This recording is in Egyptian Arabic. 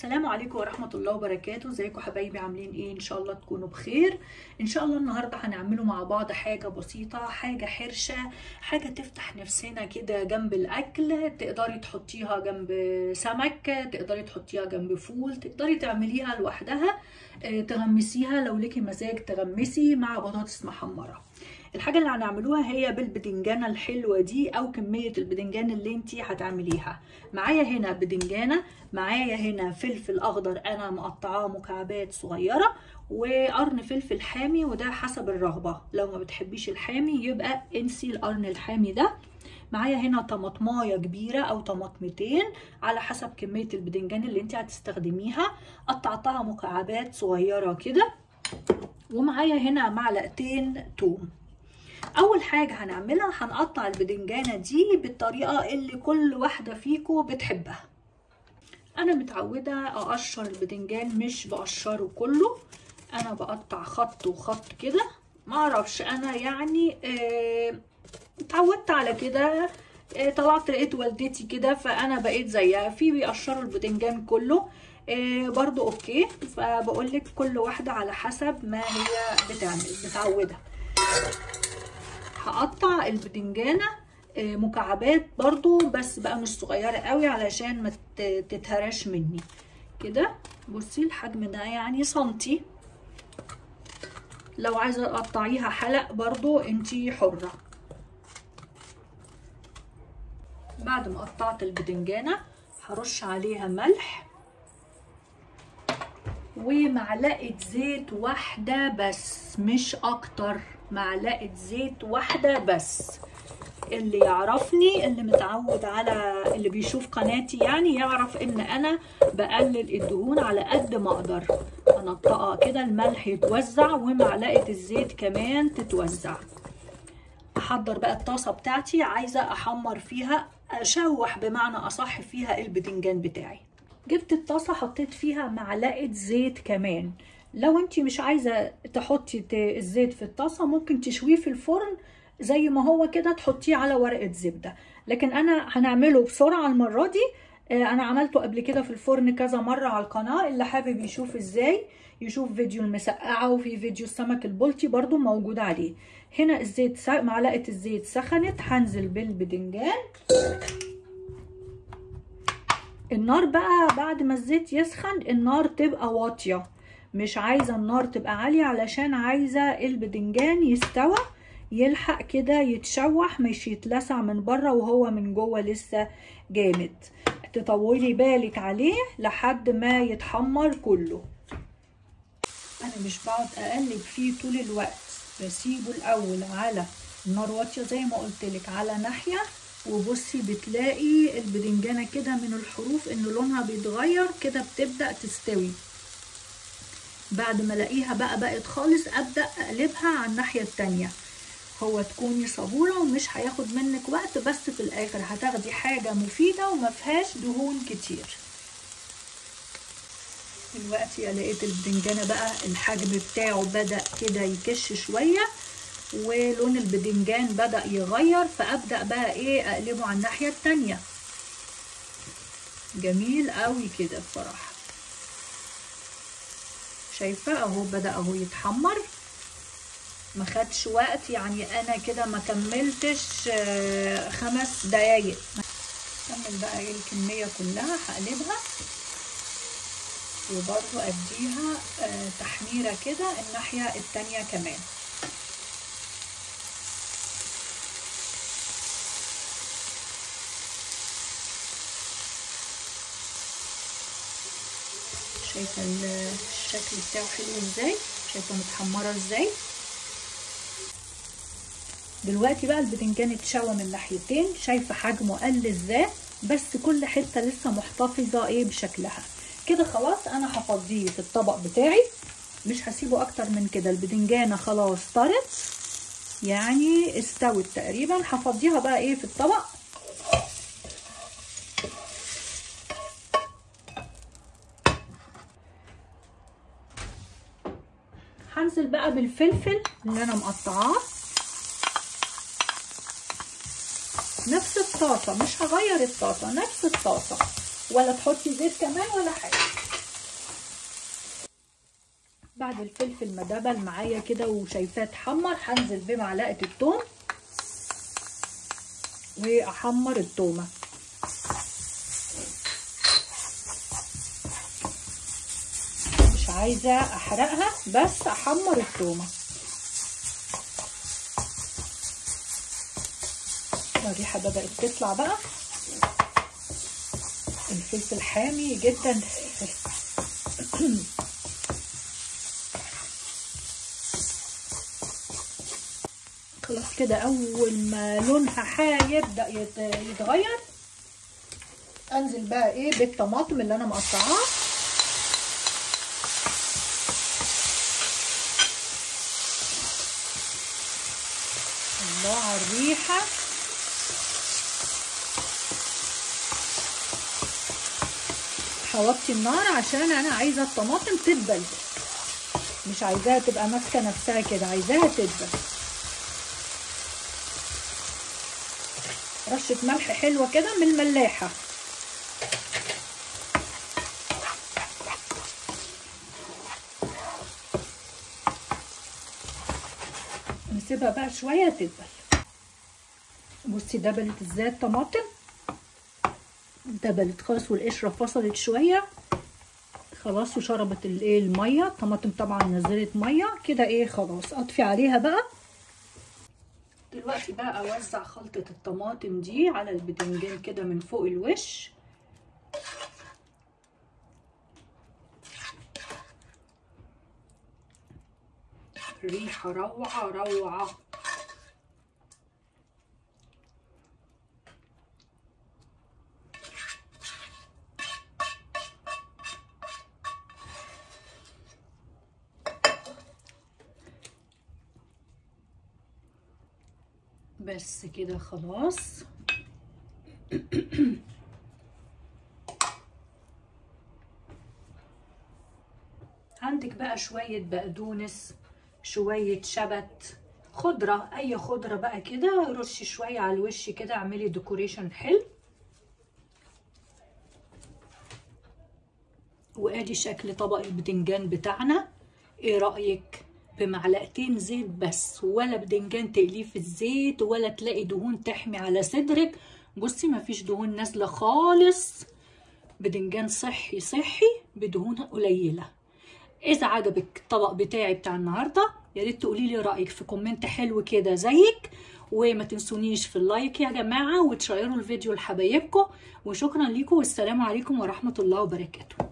السلام عليكم ورحمة الله وبركاته ازيكم حبايبي عاملين ايه ان شاء الله تكونوا بخير ان شاء الله النهاردة هنعمله مع بعض حاجة بسيطة حاجة حرشة حاجة تفتح نفسنا كده جنب الاكل تقدري تحطيها جنب سمك تقدري تحطيها جنب فول تقدري تعمليها لوحدها اه، تغمسيها لو ليكي مزاج تغمسي مع بطاطس محمرة الحاجة اللي هنعملوها هي بالبدنجانة الحلوة دي او كمية البدنجان اللي انتي هتعمليها معايا هنا بدنجانة معايا هنا فلفل اخضر انا مقطعاه مكعبات صغيرة وقرن فلفل حامي وده حسب الرغبة لو ما بتحبيش الحامي يبقى انسي القرن الحامي ده معايا هنا طماطمايه كبيره او طماطمتين على حسب كميه البدنجان اللي انت هتستخدميها قطعتها مكعبات صغيره كده ومعايا هنا معلقتين توم اول حاجه هنعملها هنقطع البدنجانه دي بالطريقه اللي كل واحده فيكم بتحبها انا متعوده اقشر البدنجان مش بقشره كله انا بقطع خط وخط كده معرفش انا يعني آه اتعودت على كده آه طلعت لقيت والدتي كده فانا بقيت زيها في بيقشروا البدنجان كله آه برضو اوكي فبقول لك كل واحده على حسب ما هي بتعمل متعوده هقطع البدنجانه آه مكعبات برضو بس بقى مش صغيره قوي علشان ما تتهرش مني كده بصي الحجم ده يعني سنتي لو عايزه تقطعيها حلق برضو انتي حره بعد ما قطعت البدنجانة هرش عليها ملح ومعلقة زيت واحدة بس مش اكتر معلقة زيت واحدة بس اللي يعرفني اللي متعود على اللي بيشوف قناتي يعني يعرف ان انا بقلل الدهون على قد ما اقدر انطقها كده الملح يتوزع ومعلقة الزيت كمان تتوزع احضر بقى الطاسة بتاعتي عايزة احمر فيها اشوح بمعنى اصح فيها البدنجان بتاعي جبت الطاسة حطيت فيها معلقة زيت كمان لو انت مش عايزة تحطي الزيت في الطاسة ممكن تشويه في الفرن زي ما هو كده تحطيه على ورقة زبدة لكن انا هنعمله بسرعة المرة دي انا عملته قبل كده في الفرن كذا مرة على القناة اللي حابب يشوف ازاي يشوف فيديو المسقعة وفي فيديو السمك البلطي برضو موجود عليه هنا الزيت معلقة الزيت سخنت هنزل بالبدنجان النار بقى بعد ما الزيت يسخن النار تبقى واطية مش عايزة النار تبقى عالية علشان عايزة البدنجان يستوى يلحق كده يتشوح مش يتلسع من بره وهو من جوه لسه جامد تطولي بالك عليه لحد ما يتحمر كله انا مش بقعد اقلب فيه طول الوقت بسيبه الاول على النار واطيه زي ما قلت لك على ناحيه وبصي بتلاقي البدنجانه كده من الحروف ان لونها بيتغير كده بتبدا تستوي بعد ما الاقيها بقى بقت خالص ابدا اقلبها على الناحيه التانيه هو تكوني صبوره ومش هياخد منك وقت بس في الاخر هتاخدي حاجه مفيده وما فيهاش دهون كتير دلوقتي لقيت البدنجانة بقى الحجم بتاعه بدأ كده يكش شوية ولون البدنجان بدأ يغير فأبدأ بقى ايه اقلبه على الناحية التانية جميل قوي كده بصراحة شايفة اهو بدأ اهو يتحمر ما خدش وقت يعني انا كده ما كملتش خمس دقايق كمل بقى ايه الكمية كلها هقلبها وبرضو اديها آه تحميرة كده الناحية التانية كمان شايفة الشكل بتاعه حلو ازاي شايفة متحمرة ازاي دلوقتي بقى البتنجان اتشوى من ناحيتين شايفة حجمه قل ازاي بس كل حتة لسه محتفظة ايه بشكلها كده خلاص انا هفضيه في الطبق بتاعي مش هسيبه اكتر من كده البدنجانه خلاص طرت يعني استوت تقريبا هفضيها بقى ايه في الطبق هنزل بقى بالفلفل اللي انا مقطعاه نفس الطاسه مش هغير الطاسه نفس الطاسه ولا تحطي زيت كمان ولا حاجه بعد الفلفل ما دبل معايا كده وشايفاه اتحمر هنزل بمعلقه الثوم واحمر التومه مش عايزه احرقها بس احمر التومه الريحه بدات تطلع بقى الفلفل حامي جدا خلاص كده اول ما لونها هيبدا يتغير انزل بقى ايه بالطماطم اللي انا مقطعاها الله على الريحه هوطي النار عشان انا عايزه الطماطم تدبل مش عايزاها تبقى ماسكه نفسها كده عايزاها تدبل رشه ملح حلوه كده من الملاحه نسيبها بقى شويه تدبل بصي دبلت ازاي الطماطم دبلت خلاص والقشره فصلت شويه خلاص وشربت الايه الميه الطماطم طبعا نزلت ميه كده ايه خلاص اطفي عليها بقى دلوقتي بقى اوزع خلطه الطماطم دي على البدنجان كده من فوق الوش ريحه روعه روعه بس كده خلاص عندك بقى شوية بقدونس شوية شبت خضرة أي خضرة بقى كده رشي شوية على الوش كده اعملي ديكوريشن حلو وادي شكل طبق البتنجان بتاعنا ايه رأيك؟ بمعلقتين زيت بس ولا بدنجان تقليه في الزيت ولا تلاقي دهون تحمي على صدرك بصي مفيش دهون نازله خالص بدنجان صحي صحي بدهون قليله اذا عجبك الطبق بتاعي بتاع النهارده يا ريت تقولي لي رايك في كومنت حلو كده زيك وما تنسونيش في اللايك يا جماعه وتشيروا الفيديو لحبايبكم وشكرا ليكم والسلام عليكم ورحمه الله وبركاته